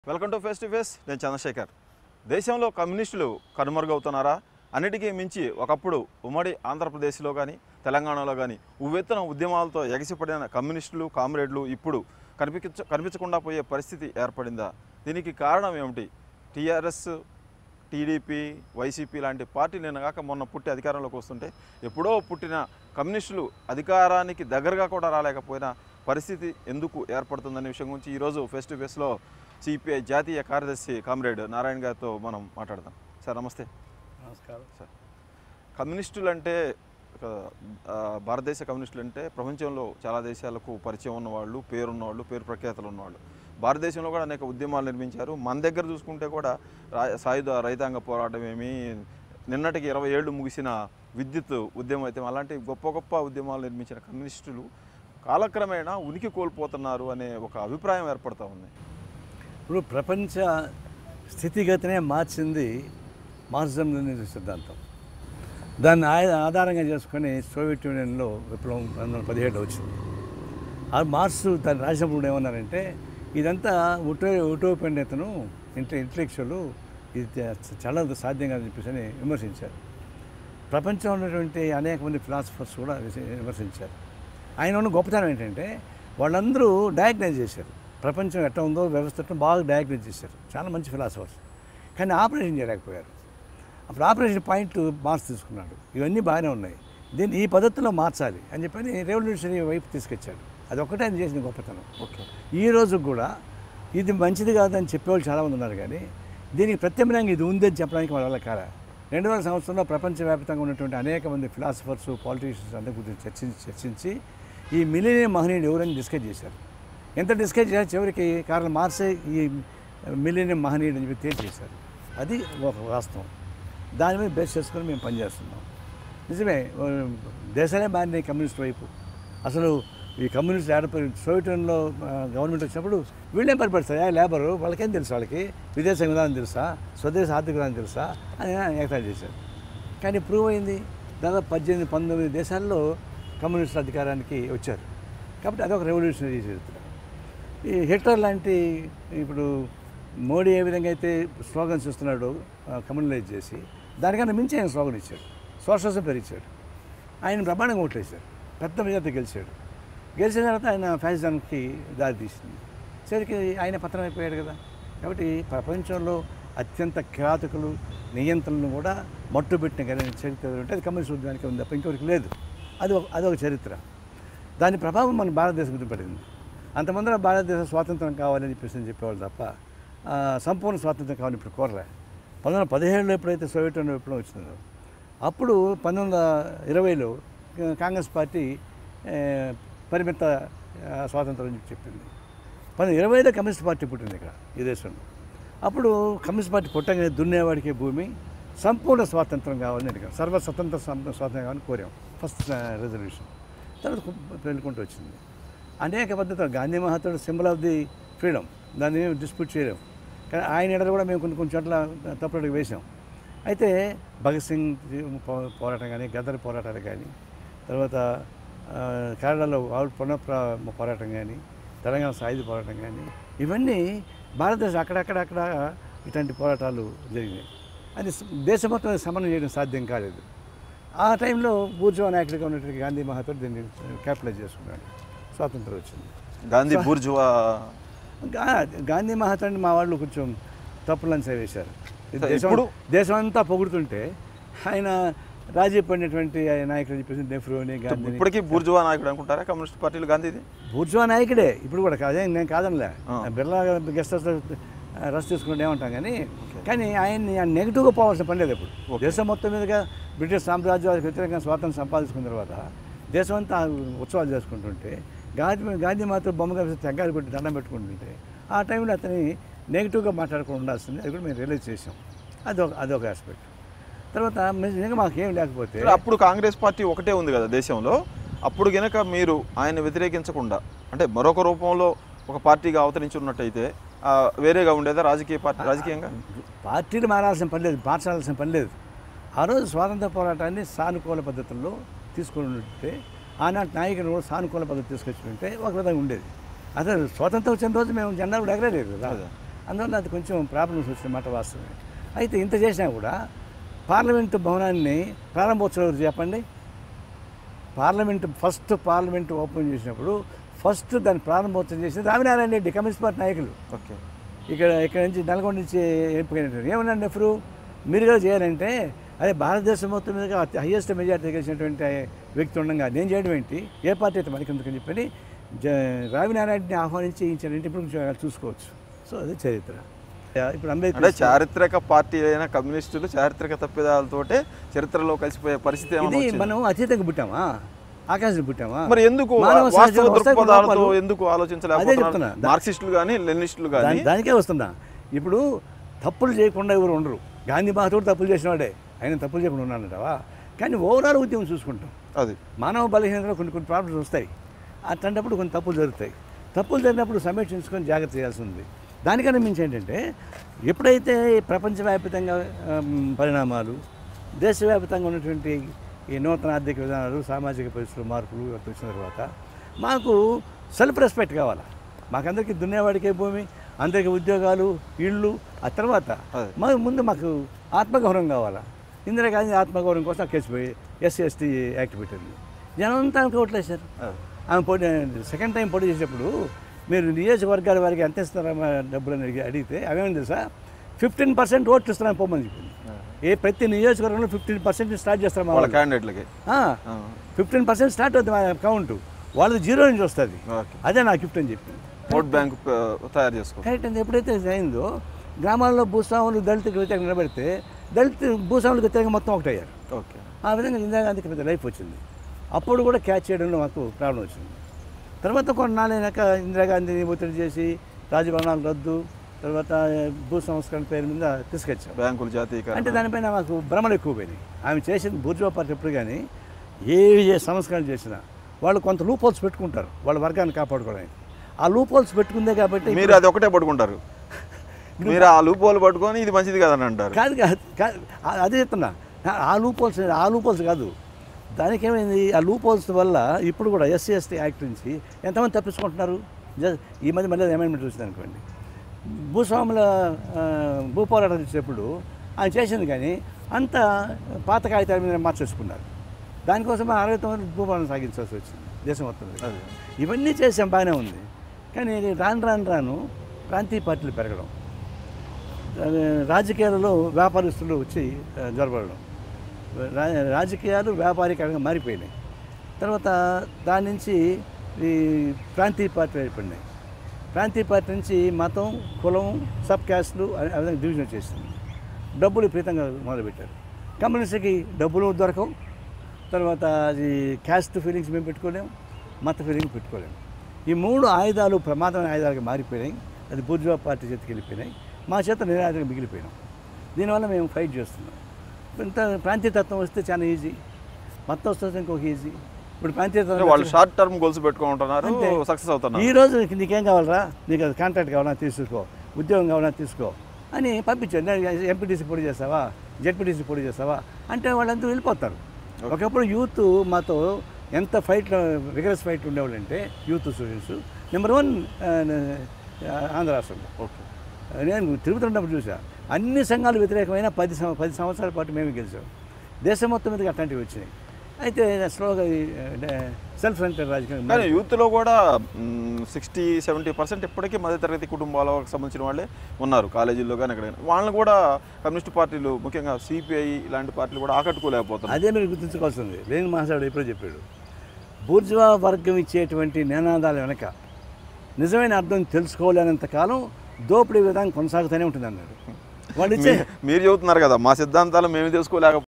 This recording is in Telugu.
Welcome to face to face నేను చంద్రశేఖర్ దేశంలో కమ్యూనిస్టులు కనుమరుగవుతున్నారా అన్నిటికీ మించి ఒకప్పుడు ఉమ్మడి ఆంధ్రప్రదేశ్లో కానీ తెలంగాణలో కానీ ఉవ్వెత్తున ఉద్యమాలతో ఎగసిపడిన కమ్యూనిస్టులు కామ్రేడ్లు ఇప్పుడు కనిపించ కనిపించకుండా పోయే పరిస్థితి ఏర్పడిందా దీనికి కారణం ఏమిటి టీఆర్ఎస్ టీడీపీ వైసీపీ లాంటి పార్టీ నిన్న కాక మొన్న పుట్టి అధికారంలోకి వస్తుంటే ఎప్పుడో పుట్టిన కమ్యూనిస్టులు అధికారానికి దగ్గరగా కూడా రాలేకపోయిన పరిస్థితి ఎందుకు ఏర్పడుతుందనే విషయం గురించి ఈరోజు ఫేస్ టు ఫేస్లో సిపిఐ జాతీయ కార్యదర్శి కామ్రేడ్ నారాయణ గారితో మనం మాట్లాడదాం సార్ నమస్తే నమస్కారం సార్ కమ్యూనిస్టులు అంటే ఒక, ఆ, భారతదేశ కమ్యూనిస్టులు అంటే ప్రపంచంలో చాలా దేశాలకు పరిచయం ఉన్నవాళ్ళు పేరున్నవాళ్ళు పేరు ప్రఖ్యాతలు ఉన్నవాళ్ళు భారతదేశంలో కూడా అనేక ఉద్యమాలు నిర్మించారు మన దగ్గర చూసుకుంటే కూడా రా సాయుధ రైతాంగ పోరాటం ఏమి నిన్నటికి ఇరవై ఏళ్ళు ముగిసిన విద్యుత్ ఉద్యమం అయితే అలాంటి గొప్ప గొప్ప ఉద్యమాలు నిర్మించిన కమ్యూనిస్టులు కాలక్రమేణా ఉనికి కోల్పోతున్నారు అనే ఒక అభిప్రాయం ఏర్పడుతూ ఉంది ఇప్పుడు ప్రపంచ స్థితిగతినే మార్చింది మార్క్సిజం లెనినిజం సిద్ధాంతం దాన్ని ఆ- ఆధారంగా చేసుకొని సోవియట్ యూనియన్లో విప్లవం పంతొమ్మిది వందల పదిహేడులో వచ్చింది ఆ మార్క్స్ దాన్ని రాసినప్పుడు ఏమన్నారంటే ఇదంతా ఉటో ఉటోపెండతను ఇంట ఇంటలెక్చువల్ ఇది చ- చాలా సాధ్యం కాదని చెప్పేసి అని విమర్శించారు ప్రపంచంలో ఉన్నటువంటి అనేక మంది ఫిలాసఫర్స్ కూడా విసి- విమర్శించారు ఆయన ఉన్న గొప్పతనం ఏంటంటే వాళ్ళందరూ డయాగ్నైజ్ చేశారు ప్రపంచం ఎట్లా ఉందో వ్యవస్థ ఎట్లా బాగా డయాగ్నైజ్ చేశారు చాలా మంచి ఫిలాసఫర్స్ కానీ ఆపరేషన్ చేయలేకపోయారు అప్పుడు ఆపరేషన్ పాయింట్ మార్క్స్ తీసుకున్నాడు ఇవన్నీ బాగానే ఉన్నాయి దీన్ని ఈ పద్ధతిలో మార్చాలి అని చెప్పని రెవల్యూషనరీ వైపు తీసుకొచ్చాడు అది ఒక్కటే ఆయన చేసిన గొప్పతనం ఓకే ఈ రోజు కూడా ఇది మంచిది కాదని చెప్పేవాళ్ళు చాలామంది ఉన్నారు కానీ దీనికి ప్రత్యామ్నాయంగా ఇది ఉంది అని చెప్పడానికి వాళ్ళ వల్ల కాదా రెండు వేల సంవత్సరంలో ప్రపంచవ్యాప్తంగా ఉన్నటువంటి అనేక మంది ఫిలాసఫర్స్ పాలిటీషియన్స్ అందరి గురించి చర్చించి చర్చించి ఈ మిలీనియం మహనీయుడు ఎవరని డిస్కస్ చేశారు ఎంత డిస్కస్ చేశారు చివరికి కార్ల మార్సే ఈ మిలీనియం మహనీయుడు అని చెప్పి తేల్చేశారు అది ఒక వాస్తవం దాని మీద బేస్ చేసుకొని మేము పనిచేస్తున్నాం నిజమే ఓ, దేశాలే మారినాయి కమ్యూనిస్ట్ వైపు అసలు ఈ కమ్యూనిస్ట్ ఏర్పడి సోవియట్ యూనియన్లో ఆ, గవర్నమెంట్ వచ్చినప్పుడు వీళ్ళేం పరిపడతారు లేబరు వాళ్ళకేం తెలుసు వాళ్ళకి విదేశ విధానం తెలుసా స్వదేశ ఆర్థిక విధానం తెలుసా అని ఎగతాళి చేశారు కానీ ప్రూవ్ అయింది దాదాపు పద్దెనిమిది పంతొమ్మిది దేశాల్లో కమ్యూనిస్ట్ అధికారానికి వచ్చారు కాబట్టి అదొక రెవల్యూషనరీ చరిత్ర ఈ హిట్లర్ లాంటి ఇప్పుడు మోడీ ఏ విధంగా అయితే స్లోగన్స్ ఇస్తున్నాడో కమ్యూనలైజ్ చేసి దానికన్నా మించి ఆయన స్లోగన్ ఇచ్చాడు సోషలిజం పేరు ఇచ్చాడు ఆయన బ్రహ్మాండంగా ఓట్లేశాడు పెద్ద మెజార్టీ గెలిచాడు గెలిచిన తర్వాత ఆయన ఫ్యాసిజానికి దారి తీసింది సరికి ఆయన పతనం అయిపోయాడు కదా కాబట్టి ప్రపంచంలో అత్యంత కిరాతకులు నియంత్రణలు కూడా మట్టుబెట్టిన కలిగిన చరిత్ర ఉంటే అది కమ్యూనిస్ట్ ఉద్యమానికి ఉంది తప్ప ఇంకొకరికి లేదు అది ఒక అదొక చరిత్ర దాని ప్రభావం మన భారతదేశం మీద పడింది అంతమంది భారతదేశం స్వాతంత్రం కావాలని చెప్పేసి అని చెప్పేవాళ్ళు తప్ప ఆ, సంపూర్ణ స్వాతంత్రం కావాలని ఇప్పుడు కోరలే పంతొమ్మిది వందల పదిహేడులో ఎప్పుడైతే సోవియట్ యూనియన్ విప్లవం వచ్చిందో అప్పుడు పంతొమ్మిది వందల ఇరవైలో ఆ, కాంగ్రెస్ పార్టీ ఆ, పరిమిత ఆ, స్వాతంత్రం అని చెప్పి చెప్పింది పంతొమ్మిది ఇరవైలో కమ్యూనిస్ట్ పార్టీ పుట్టింది ఇక్కడ ఈ దేశంలో అప్పుడు కమ్యూనిస్ట్ పార్టీ పుట్టగానే దున్నేవాడికి భూమి సంపూర్ణ స్వాతంత్రం కావాలని అడిగాం సర్వ స్వతంత్ర సం- స్వాతంత్రం కావాలని కోరాం ఫస్ట్ రెజల్యూషన్ తర్వాత కు- వెళ్ళుకుంటూ వచ్చింది అనేక పద్ధతులు గాంధీ మహాత్ముడు సింబల్ ఆఫ్ ది ఫ్రీడమ్ దాన్ని డిస్ప్యూట్ చేయలేం కానీ ఆయన ఎడలు కూడా మేము కొన్ని కొన్ని చోట్ల తప్పుడుగా వేసాం అయితే భగత్ సింగ్ పో- పోరాటం కానీ గదర్ పోరాటాలు కానీ తర్వాత ఆ, కేరళలో ఆవిడ పునఃప్ర పోరాటం కానీ తెలంగాణ సాయుధ పోరాటం కానీ ఇవన్నీ భారతదేశం అక్కడక్కడ అక్కడ ఇట్లాంటి పోరాటాలు జరిగినాయి అది స- దేశం మొత్తం సమన్వయం చేయడం సాధ్యం కాలేదు ఆ టైంలో బూర్జువా నాయకుడిగా ఉన్నటువంటి గాంధీ మహాత్ముడు దీన్ని క్యాపిటలైజ్ చేసుకున్నాడు స్వాతంత్రం వచ్చింది గాంధీ బూర్జువా గా- గాంధీ మహాత్ముడిని మా వాళ్ళు కొంచెం తప్పులు అంచనా వేశారు ఇది సరే, దేశం ఇప్పుడు- దేశం అంతా పొగుడుతుంటే ఆయన రాజీ పడినటువంటి ఆయన నాయకులు చెప్పేసి నెహ్రూని గాంధీని ఇప్పటికీ బూర్జువా నాయకుడు అనుకుంటారా కమ్యూనిస్ట్ పార్టీలు గాంధీది బూర్జువా నాయకుడే ఇప్పుడు కూడా కాదే నేను కాదనిలే ఆ. బిర్లా గెస్ట్ హౌస్ రష్ తీసుకుంటే ఏమంటాం కానీ కానీ ఆయన్ని ఆయన నెగిటివ్గా పోవాల్సిన పని లేదు ఇప్పుడు ఓకే. దేశం మొత్తం మీదుగా బ్రిటిష్ సామ్రాజ్యాలకు వ్యతిరేకంగా స్వాతంత్రం సంపాదించుకున్న తర్వాత దేశం అంతా ఉత్సవాలు చేసుకుంటుంటే గాంధీ గాంధీ మాత్రం బొమ్మగా తెగ్గాలు పెట్టి దండం పెట్టుకుంటుంటే ఆ టైంలో అతని నెగిటివ్గా మాట్లాడకుండా ఉండాల్సింది అది కూడా మేము రియలైజ్ చేసాం అదొక అదొక ఆస్పెక్ట్ తర్వాత నిజంగా మాకేం లేకపోతే సరే, అప్పుడు కాంగ్రెస్ పార్టీ ఒకటే ఉంది కదా దేశంలో అప్పుడు గనక మీరు ఆయన వ్యతిరేకించకుండా అంటే మరొక రూపంలో ఒక పార్టీగా అవతరించి ఉన్నట్టయితే ఆ, వేరేగా ఉండేదా రాజకీయ పార్టీ రాజకీయంగా పార్టీలు మారాల్సిన పని లేదు మార్చాల్సిన పని లేదు ఆ రోజు స్వాతంత్ర పోరాటాన్ని సానుకూల పద్ధతుల్లో తీసుకుని ఉంటే ఆనాటి నాయకులు కూడా సానుకూల పద్ధతి తీసుకొచ్చి ఉంటే ఒక విధంగా ఉండేది అసలు స్వాతంత్రం వచ్చిన రోజు మేము జెండా కూడా ఎగరలేదు కదా అదే. అందువల్ల అది కొంచెం ప్రాబ్లమ్స్ వచ్చిన మాట వాస్తవమే అయితే ఇంత చేసినా కూడా పార్లమెంటు భవనాన్ని ప్రారంభోత్సవం ఎవరు చెప్పండి పార్లమెంట్ ఫస్ట్ పార్లమెంట్ ఓపెన్ చేసినప్పుడు ఫస్ట్ దాన్ని ప్రారంభోత్సవం చేసింది రామినారాయణ రెడ్డి కమ్యూనిస్ట్ పార్టీ నాయకులు ఓకే ఇక్కడ ఇక్కడ నుంచి నల్గొండ నుంచి ఎంపికైనటువంటి ఏమన్నా నెహ్రూ మీరు కూడా చేయాలంటే అదే భారతదేశం మొత్తం మీద అతి హయ్యెస్ట్ మెజార్టీ గెలిచినటువంటి వ్యక్తి ఉండగా నేను చేయడం ఏంటి ఏ పార్టీ అయితే మనకి ఎందుకని చెప్పని జ రావినారాయణని ఆహ్వానించి ఇచ్చారంటే ఇప్పుడు కొంచెం చూసుకోవచ్చు సో అది చరిత్ర ఇప్పుడు అంటే అంబేద్కర్ చారిత్రక పార్టీ అయిన కమ్యూనిస్టులు చారిత్రక తప్పిదాలతోటే చరిత్రలో కలిసిపోయే పరిస్థితి ఏమైనా ఇది వచ్చిందా? మనం అతీతంగా పుట్టామా ఆకాశం పుట్టామా మరి ఎందుకు మానవ వాస్తవ సహజం వస్తాయి కొన్ని దృక్పథాలతో లోపాలు. ఎందుకు అదే ఆలోచించలేకపోతున్నారు చెప్తున్నా. దా- మార్క్సిస్టులు కానీ లెనిస్టులు కానీ దాని దానికే వస్తున్నా ఇప్పుడు తప్పులు చేయకుండా ఎవరు ఉండరు గాంధీ మహాత్ముడు తప్పులు చేసినవాడే ఆయన తప్పులు చేయకుండా ఉన్నానంటావా కానీ ఓవరాల్ ఉద్యమం చూసుకుంటాం అది మానవ బలహీనతలో కొన్ని కొన్ని ప్రాబ్లమ్స్ వస్తాయి అట్లాంటప్పుడు కొన్ని తప్పులు జరుగుతాయి తప్పులు జరిగినప్పుడు సమీక్షించుకొని జాగ్రత్త చేయాల్సి ఉంది దానికన్నా మించి ఏంటంటే ఎప్పుడైతే ప్రపంచవ్యాప్తంగా ఆమ్, పరిణామాలు దేశవ్యాప్తంగా ఉన్నటువంటి ఈ నూతన ఆర్థిక విధానాలు సామాజిక పరిస్థితులు మార్పులు ఇవన్నీ వచ్చిన తర్వాత మాకు సెల్ఫ్ రెస్పెక్ట్ కావాలి మాకందరికీ దున్నేవాడికే భూమి అందరికీ ఉద్యోగాలు ఇళ్ళు ఆ తర్వాత అదే. మా ముందు మాకు ఆత్మగౌరవం కావాలా ఇందిరాగాంధీ ఆత్మగౌరవం కోసం కేసు పోయి ఎస్సీ ఎస్టీ యాక్ట్ పెట్టింది జనం అంతా ఓట్లేశారు అది. ఆమె పోటీ సెకండ్ టైం పోటీ చేసేటప్పుడు మీరు నియోజకవర్గాల వారికి ఎంత ఇస్తారమ్మా డబ్బులు అని అడిగి- అడిగితే అవేమని తెలుసా ఫిఫ్టీన్ పర్సెంట్ ఓట్లు ఇస్తున్నాను పోమని చెప్పింది ఏ ప్రతి నియోజకవర్గంలో ఫిఫ్టీన్ పర్సెంట్ స్టార్ట్ చేస్తారు మా వాళ్ళ వాళ్ళు క్యాండిడేట్లకి ఆ. ఫిఫ్టీన్ పర్సెంట్ స్టార్ట్ అవుతుంది మా అకౌంట్ వాళ్ళది జీరో నుంచి వస్తుంది ఓకే అదే నా గిఫ్ట్ అని చెప్పింది ఓట్ బ్యాంక్ ఆ, తయారు చేసుకో కరెక్ట్ అండి ఎప్పుడైతే ఇది అయిందో గ్రామాల్లో భూస్వాములు దళితులకు వ్యతిరేకంగా నిలబెడితే దళిత భూస్వాములకు వ్యతిరేకంగా మొత్తం ఒకటయ్యారు ఓకే ఆ విధంగా ఇందిరాగాంధీకి పెద్ద లైఫ్ వచ్చింది అప్పుడు కూడా క్యాచ్ చేయడంలో మాకు ప్రాబ్లం వచ్చింది తర్వాత కొన్నాళ్ళైనాక ఇందిరాగాంధీని ఒత్తిడి చేసి రాజభవనాలు రద్దు తర్వాత భూ సంస్కరణ పేరు మీద తీసుకొచ్చాం బ్యాంకులు అంటే జాతీయకరణ దానిపైన మాకు భ్రమలు ఎక్కువ పోయినాయి ఆమె చేసిన బూర్జువా పార్టీ ఎప్పుడు కానీ ఏ ఏ సంస్కరణ చేసినా వాళ్ళు కొంత లూప్ హోల్స్ పెట్టుకుంటారు వాళ్ళ వర్గాన్ని కాపాడుకోవడానికి ఆ లూప్ హోల్స్ పెట్టుకుందే కాబట్టి మీరు అది ఒకటే పట్టుకుంటారు మీరు ఆ లూపోలు పట్టుకొని ఇది మంచిది కదని అంటారు కాదు కాదు కాదు ఆ- అదే చెప్తున్నా ఆ లూపోల్స్ ఆ లూపోల్స్ కాదు దానికి ఏమైంది ఆ లూపోల్స్ వల్ల ఇప్పుడు కూడా ఎస్సీ ఎస్టీ యాక్ట్ నుంచి ఎంతమంది తప్పించుకుంటున్నారు జస్ట్ ఈ మధ్య మళ్ళీ అమెండ్మెంట్ వచ్చింది అనుకోండి భూస్వాముల ఆ, భూ పోరాటం చేసేటప్పుడు ఆయన చేసింది కానీ అంత పాత కాగితాల మీద మార్చేసుకున్నారు దానికోసం మనం అరవై తొమ్మిది భూపాలన సాగించాల్సి వచ్చింది దేశం మొత్తం మీద. అదే. ఇవన్నీ చేసాం బాగానే ఉంది కానీ రాను రాను రాను ప్రాంతీయ పార్టీలు పెరగడం ఆ, రాజకీయాలలో వ్యాపారస్తులు వచ్చి ఆ, జొరబడడం రా- రాజకీయాలు వ్యాపారీకరంగా మారిపోయినాయి తర్వాత దాని నుంచి ఈ ప్రాంతీయ పార్టీలు ఏర్పడినాయి ప్రాంతీయ పార్టీ నుంచి మతం కులం సబ్ క్యాస్ట్లు అనే- ఆ విధంగా డివిజన్ వచ్చేసింది డబ్బులు విపరీతంగా మొదలుపెట్టారు కమ్యూనిస్ట్కి డబ్బులు దొరకవు తర్వాత అది క్యాస్ట్ ఫీలింగ్స్ మేము పెట్టుకోలేము మత ఫీలింగ్ పెట్టుకోలేము ఈ మూడు ఆయుధాలు ప్రమాదమైన ఆయుధాలుగా మారిపోయినాయి అది బూర్జువా పార్టీ చేతికి వెళ్ళిపోయినాయి మా చేత నిరాయుధంగా మిగిలిపోయినాం దీనివల్ల మేము ఫైట్ చేస్తున్నాం ఇంత ప్రాంతీయ తత్వం వస్తే చాలా ఈజీ మతం వస్తే ఇంకొక ఈజీ ఇప్పుడు ప్రాంతీయ అంటే తత్వం వాళ్ళు షార్ట్ టర్మ్ గోల్స్ పెట్టుకుంటున్నారు అంతే. సక్సెస్ అవుతున్నారు ఈ రోజు నీకు నీకేం కావాలరా నీకు అది కాంట్రాక్ట్ కావాలా తీసుకో ఉద్యోగం కావాలా తీసుకో అని పంపించాను నేను ఎంపీటీసీ పొడి చేస్తావా జెడ్పీటీసీ పొడి చేస్తావా అంటే వాళ్ళంతా వెళ్ళిపోతారు ఒకప్పుడు యూత్ మాతో ఎంత ఫైట్ విగరస్ ఫైట్ ఉండేవాళ్ళు అంటే youth students number one Andhra రాష్ట్రంలో ఓకే నేను తిరుపతి ఉన్నప్పుడు చూసా అన్ని సంఘాలు వ్యతిరేకమైన పది సం- పది సంవత్సరాల పాటు మేము గెలిచాం దేశం మొత్తం మీదకి అట్లాంటివి వచ్చినాయి అయితే స్లోగా సెల్ఫ్ సెంటర్ రాజకీయం కానీ యూత్లో కూడా సిక్స్టీ సెవెంటీ పర్సెంట్ ఇప్పటికీ మధ్యతరగతి కుటుంబాలకు సంబంధించిన వాళ్ళే ఉన్నారు కాలేజీల్లో కానీ ఎక్కడైనా వాళ్ళని కూడా కమ్యూనిస్ట్ పార్టీలు ముఖ్యంగా సిపిఐ ఇలాంటి పార్టీలు కూడా ఆకట్టుకోలేకపోతున్నారు అదే మీరు గుర్తుంచుకోవాల్సింది లేని మహాసాడు ఎప్పుడో చెప్పాడు బూర్జువా వర్గం ఇచ్చేటువంటి నినాదాల వెనక నిజమైన అర్థం తెలుసుకోలేనంత కాలం దోపిడీ విధానం కొనసాగుతూనే ఉంటుంది అన్నాడు వాళ్ళు ఇచ్చే మీ- మీరు చెబుతున్నారు కదా మా సిద్ధాంతాలు మేము తెలుసుకోలేక